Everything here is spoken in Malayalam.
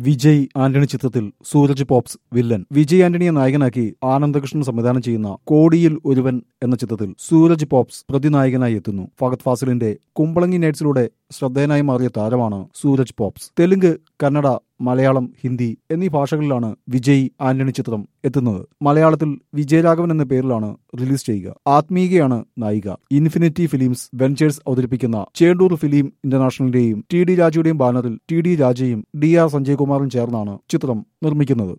വിജയ് ആന്റണി ചിത്രത്തിൽ സൂരജ് പോപ്സ് വില്ലൻ വിജയ് ആന്റണിയെ നായകനാക്കി ആനന്ദകൃഷ്ണൻ സംവിധാനം ചെയ്യുന്ന കോടിയിൽ ഒരുവൻ എന്ന ചിത്രത്തിൽ സൂരജ് പോപ്സ് പ്രതിനായകനായി എത്തുന്നു ഫഹദ് ഫാസിലിന്റെ കുമ്പളങ്ങി നൈറ്റ്സിലൂടെ ശ്രദ്ധേയനായി മാറിയ താരമാണ് സൂരജ് പോപ്സ് തെലുങ്ക് കന്നഡ മലയാളം ഹിന്ദി എന്നീ ഭാഷകളിലാണ് വിജയ് ആന്റണി ചിത്രം എത്തുന്നത് മലയാളത്തിൽ വിജയരാഘവൻ എന്ന പേരിലാണ് റിലീസ് ചെയ്യുക ആത്മീകയാണ് നായിക ഇൻഫിനിറ്റി ഫിലിംസ് വെഞ്ചേഴ്സ് അവതരിപ്പിക്കുന്ന ചേണ്ടൂർ ഫിലിം ഇന്റർനാഷണലിന്റെയും ടി ഡി രാജയുടെയും ബാനറിൽ ടി ഡി രാജയും ഡി ആർ സഞ്ജയകുമാറും ചേർന്നാണ് ചിത്രം നിർമ്മിക്കുന്നത്